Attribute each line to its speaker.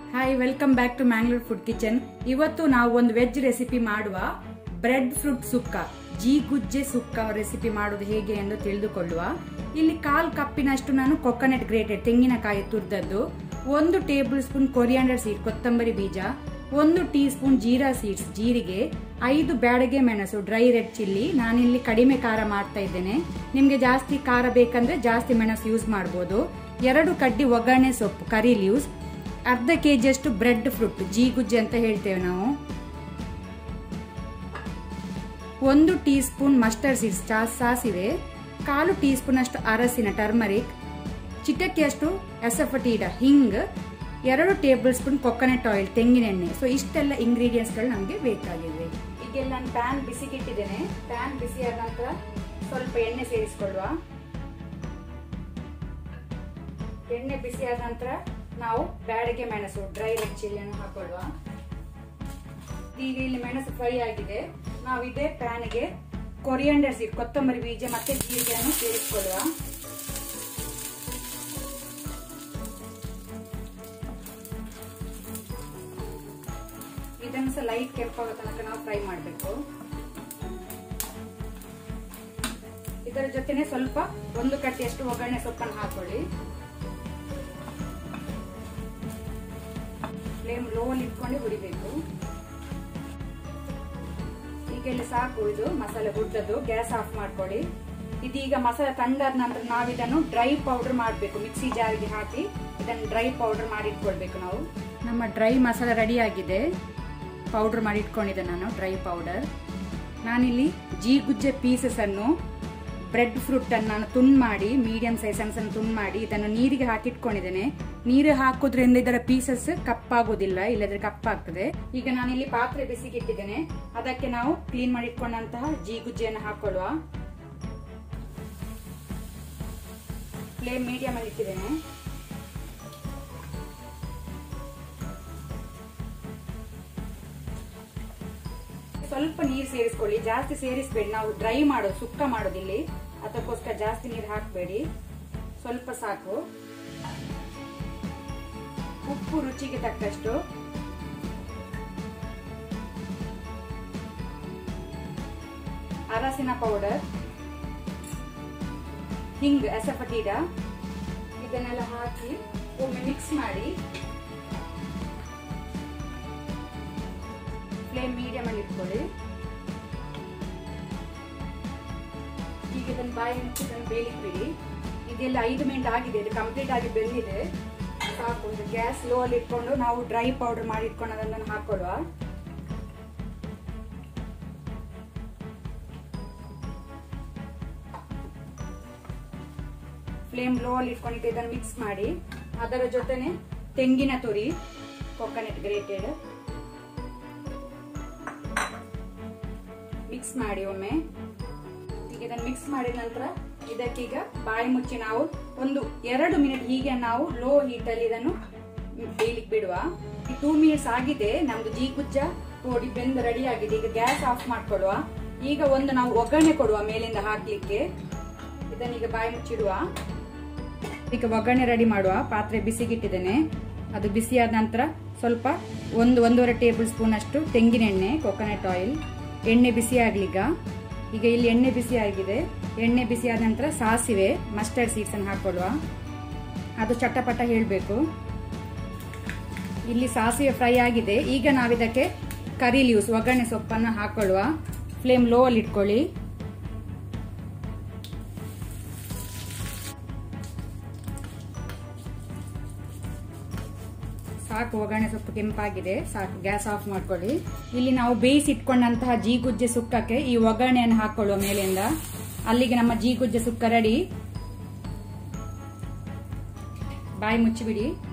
Speaker 1: hi welcome back to Mangalore food kitchen ಇವತ್ತು ನಾವು ಒಂದು ವೆಜ್ ರೆಸಿಪಿ ಮಾಡುವ ಬ್ರೆಡ್ ಫ್ರೂಟ್ ಸುಕ್ಕ ಜೀ ಗುಜ್ಜೆ ಸುಕ್ಕ ರೆಸಿಪಿ ಮಾಡೋದು ಹೇಗೆ ಎಂದು ತಿಳಿದುಕೊಳ್ಳುವ ಇಲ್ಲಿ ಕಾಲ್ ಕಪ್ಪಿನಷ್ಟು ನಾನು ಕೊಕೊನಟ್ ಗ್ರೇಟೆಡ್ ತೆಂಗಿನಕಾಯಿ ತುರ್ದದ್ದು ಒಂದು ಟೇಬಲ್ ಸ್ಪೂನ್ ಕೊರಿಯಾಂಡರ್ ಸೀಡ್ ಕೊತ್ತಂಬರಿ ಬೀಜ ಒಂದು ಟೀ ಸ್ಪೂನ್ ಜೀರಾ ಸೀಡ್ಸ್ ಜೀರಿಗೆ ಐದು ಬ್ಯಾಡಗೆ ಮೆಣಸು ಡ್ರೈ ರೆಡ್ ಚಿಲ್ಲಿ ನಾನಿಲ್ಲಿ ಕಡಿಮೆ ಖಾರ ಮಾಡ್ತಾ ಇದ್ದೇನೆ ನಿಮ್ಗೆ ಜಾಸ್ತಿ ಖಾರ ಬೇಕಂದ್ರೆ ಜಾಸ್ತಿ ಮೆಣಸು ಯೂಸ್ ಮಾಡಬಹುದು ಎರಡು ಕಡ್ಡಿ ಒಗ್ಗರಣೆ ಸೊಪ್ಪು ಕರಿ ಲೀವ್ಸ್ ಅರ್ಧ ಕೆಜಿಯಷ್ಟು ಬ್ರೆಡ್ ಫ್ರೂಟ್ ಜೀಗುಜ್ಜೆ ಅಂತ ಹೇಳ್ತೇವೆ ನಾವು ಒಂದು ಟೀ ಸ್ಪೂನ್ ಮಸ್ಟರ್ಡ್ ಸೀಡ್ಸ್ ಸಾಸಿವೆ ಕಾಲು ಟೀ ಸ್ಪೂನ್ ಅಷ್ಟು ಅರಸಿನ ಟರ್ಮರಿಕ್ ಚಿಟಕಿಯಷ್ಟು ಎಸಫಟೀಡ ಹಿಂಗ್ ಎರಡು ಟೇಬಲ್ ಸ್ಪೂನ್ ಕೊಕೊನಟ್ ಆಯಿಲ್ ತೆಂಗಿನೆಣ್ಣೆ ಸೊ ಇಷ್ಟೆಲ್ಲ ಇಂಗ್ರೀಡಿಯೆಂಟ್ಸ್ಗಳು ನಮಗೆ ಬೇಕಾಗಿದೆ ಈಗೆಲ್ಲ ನಾನು ಪ್ಯಾನ್ ಬಿಸಿಗಿಟ್ಟಿದ್ದೇನೆ ಪ್ಯಾನ್ ಬಿಸಿ ಆದ ನಂತರ ಸ್ವಲ್ಪ ಎಣ್ಣೆ ಸೇರಿಸಿಕೊಳ್ಳುವ ಎಣ್ಣೆ ಬಿಸಿ ಆದ ನಂತರ ನಾವು ಬ್ಯಾಡಗೆ ಮೆಣಸು ಡ್ರೈ ರೆಡ್ ಚಿಲ್ಲಿಯನ್ನು ಹಾಕೊಳ್ಳುವ ಈಗ ಇಲ್ಲಿ ಮೆಣಸು ಫ್ರೈ ಆಗಿದೆ ನಾವು ಇದೇ ಪ್ಯಾನ್ಗೆ ಕೊರಿಯಂಡರ್ ಸೀಡ್ ಕೊತ್ತಂಬರಿ ಬೀಜ ಮತ್ತೆ ಜೀರಿಗೆಯನ್ನು ಸೇರಿಸಿಕೊಳ್ಳುವ ಇದನ್ನು ಸಹ ಲೈಟ್ ಕೆಂಪಾಗೋ ತನಕ ನಾವು ಫ್ರೈ ಮಾಡಬೇಕು ಇದರ ಜೊತೆನೆ ಸ್ವಲ್ಪ ಒಂದು ಕಟ್ಟಿಯಷ್ಟು ಒಗ್ಗರಣೆ ಸೊಪ್ಪನ್ನು ಹಾಕೊಳ್ಳಿ ಫ್ಲೇಮ್ ಲೋ ಅಲ್ಲಿ ಇಟ್ಕೊಂಡು ಹುರಿಬೇಕು ಈಗೆಲ್ಲ ಸಾಕು ಇದು ಮಸಾಲೆ ಹುಡ್ದದ್ದು ಗ್ಯಾಸ್ ಆಫ್ ಮಾಡ್ಕೊಳ್ಳಿ ಇದೀಗ ಮಸಾಲೆ ತಂಡಾದ ನಂತರ ನಾವು ಇದನ್ನು ಡ್ರೈ ಪೌಡರ್ ಮಾಡಬೇಕು ಮಿಕ್ಸಿ ಜಾರಿಗೆ ಹಾಕಿ ಇದನ್ನು ಡ್ರೈ ಪೌಡರ್ ಮಾಡಿ ಇಟ್ಕೊಳ್ಬೇಕು ನಾವು ನಮ್ಮ ಡ್ರೈ ಮಸಾಲೆ ರೆಡಿ ಆಗಿದೆ ಪೌಡರ್ ಮಾಡಿ ಇಟ್ಕೊಂಡಿದ್ದೆ ನಾನು ಡ್ರೈ ಪೌಡರ್ ನಾನಿಲ್ಲಿ ಜೀಗುಜ್ಜೆ ಪೀಸಸ್ ಅನ್ನು ಬ್ರೆಡ್ ಫ್ರೂಟ್ ಅನ್ನು ನಾನು ತುಂಡ್ ಮಾಡಿ ಮೀಡಿಯಂ ಸೈಜ್ ಸಣ್ಣ ಸಣ್ಣ ತುಂಡ್ ಮಾಡಿ ಇದನ್ನು ನೀರಿಗೆ ಹಾಕಿಟ್ಕೊಂಡಿದ್ದೇನೆ ನೀರು ಹಾಕೋದ್ರಿಂದ ಇದರ ಪೀಸಸ್ ಕಪ್ಪಾಗೋದಿಲ್ಲ ಇಲ್ಲದ್ರೆ ಕಪ್ಪಾಗ್ತದೆ ಈಗ ನಾನಿಲ್ಲಿ ಪಾತ್ರೆ ಬಿಸಿಗಿಟ್ಟಿದ್ದೇನೆ ಅದಕ್ಕೆ ನಾವು ಕ್ಲೀನ್ ಮಾಡಿ ಇಟ್ಕೊಂಡಂತಹ ಜೀಗುಜ್ಜೆಯನ್ನು ಹಾಕೊಳ್ಳುವ ಫ್ಲೇಮ್ ಮೀಡಿಯಂ ಅಲ್ಲಿ ಇಟ್ಟಿದ್ದೇನೆ ಸ್ವಲ್ಪ ನೀರು ಸೇರಿಸ್ಕೊಳ್ಳಿ ಜಾಸ್ತಿ ಸೇರಿಸಬೇಡಿ ನಾವು ಡ್ರೈ ಮಾಡೋದು ಸುಕ್ಕ ಮಾಡೋದಿಲ್ಲಿ ಅದಕ್ಕೋಸ್ಕರ ಜಾಸ್ತಿ ನೀರು ಹಾಕಬೇಡಿ ಸ್ವಲ್ಪ ಸಾಕು ಉಪ್ಪು ರುಚಿಗೆ ತಕ್ಕಷ್ಟು ಅರಸಿನ ಪೌಡರ್ ಹಿಂಗ್ ಎಸಪಟೀಡ ಇದನ್ನೆಲ್ಲ ಹಾಕಿ ಒಮ್ಮೆ ಮಿಕ್ಸ್ ಮಾಡಿ ಫ್ಲೇಮ್ ಮೀಡಿಯಂ ಅಲ್ಲಿ ಇಟ್ಕೊಳ್ಳಿ ಈಗ ಇದನ್ನು ಬಾಯಿ ಮುಚ್ಚಿ ಇದನ್ನು ಬೇಲಿಕ್ ಬಿಡಿ ಇದೆಲ್ಲ ಐದು ಮಿನಿಟ್ ಆಗಿದೆ ಇದು ಕಂಪ್ಲೀಟ್ ಆಗಿ ಬೆಂದಿದೆ ಸಾಕು ಇದು ಗ್ಯಾಸ್ ಲೋ ಅಲ್ಲಿ ಇಟ್ಕೊಂಡು ನಾವು ಡ್ರೈ ಪೌಡರ್ ಮಾಡಿ ಇಟ್ಕೊಂಡು ಅದನ್ನು ಹಾಕೊಳ್ಳುವ ಫ್ಲೇಮ್ ಲೋ ಅಲ್ಲಿ ಇಟ್ಕೊಂಡಿಟ್ಟು ಇದನ್ನು ಮಿಕ್ಸ್ ಮಾಡಿ ಅದರ ಜೊತೆನೆ ತೆಂಗಿನ ತುರಿ ಕೊಕೊನಟ್ ಗ್ರೇಟೆಡ್ ಮಿಕ್ಸ್ ಮಾಡಿ ಒಮ್ಮೆ ಈಗ ಇದನ್ನು ಮಿಕ್ಸ್ ಮಾಡಿದ ನಂತರ ಇದಕ್ಕೀಗ ಬಾಯಿ ಮುಚ್ಚಿ ನಾವು ಒಂದು ಎರಡು ಮಿನಿಟ್ ಹೀಗೆ ನಾವು ಲೋ ಹೀಟ್ ಅಲ್ಲಿ ಇದನ್ನು ಬೇಯಲಿಕ್ಕೆ ಬಿಡುವ ಈ ಟೂ ಮಿನಿಟ್ಸ್ ಆಗಿದೆ ನಮ್ದು ಜೀ ಗುಜ್ಜ ಪೋಡಿ ಬೆಂದು ರೆಡಿ ಆಗಿದೆ ಈಗ ಗ್ಯಾಸ್ ಆಫ್ ಮಾಡ್ಕೊಳ್ಳುವ ಈಗ ಒಂದು ನಾವು ಒಗ್ಗರಣೆ ಕೊಡುವ ಮೇಲಿಂದ ಹಾಕ್ಲಿಕ್ಕೆ ಇದನ್ನೀಗ ಬಾಯಿ ಮುಚ್ಚಿಡುವ ಈಗ ಒಗ್ಗರಣೆ ರೆಡಿ ಮಾಡುವ ಪಾತ್ರೆ ಬಿಸಿಗಿಟ್ಟಿದ್ದೇನೆ ಅದು ಬಿಸಿಯಾದ ನಂತರ ಸ್ವಲ್ಪ ಒಂದು ಒಂದೂವರೆ ಟೇಬಲ್ ಸ್ಪೂನ್ ಅಷ್ಟು ತೆಂಗಿನೆಣ್ಣೆ ಕೊಕೊನಟ್ ಆಯಿಲ್ ಎಣ್ಣೆ ಬಿಸಿ ಆಗ್ಲಿಗ ಈಗ ಇಲ್ಲಿ ಎಣ್ಣೆ ಬಿಸಿ ಆಗಿದೆ ಎಣ್ಣೆ ಬಿಸಿ ಆದ ನಂತರ ಸಾಸಿವೆ ಮಸ್ಟರ್ಡ್ ಸೀಡ್ಸ್ ಅನ್ನು ಹಾಕೊಳ್ಳುವ ಅದು ಚಟಪಟ ಹೇಳಬೇಕು ಇಲ್ಲಿ ಸಾಸಿವೆ ಫ್ರೈ ಆಗಿದೆ ಈಗ ನಾವಿದಕ್ಕೆ ಕರಿ ಲೀವ್ಸ್ ಒಗ್ಗರಣೆ ಸೊಪ್ಪನ್ನು ಹಾಕೊಳ್ಳುವ ಫ್ಲೇಮ್ ಲೋ ಅಲ್ಲಿ ಇಟ್ಕೊಳ್ಳಿ ಸಾಕು ಒಗ್ಗರಣೆ ಸೊಪ್ಪು ಕೆಂಪಾಗಿದೆ ಸಾಕು ಗ್ಯಾಸ್ ಆಫ್ ಮಾಡ್ಕೊಳ್ಳಿ ಇಲ್ಲಿ ನಾವು ಬೇಯಿಸಿ ಇಟ್ಕೊಂಡಂತಹ ಜೀಗುಜ್ಜೆ ಸುಕ್ಕಕ್ಕೆ ಈ ಒಗ್ಗರಣೆಯನ್ನು ಹಾಕೊಳ್ಳುವ ಮೇಲಿಂದ ಅಲ್ಲಿಗೆ ನಮ್ಮ ಜೀಗುಜ್ಜೆ ಸುಕ್ಕ ರೆಡಿ ಬಾಯಿ ಮುಚ್ಚಿಬಿಡಿ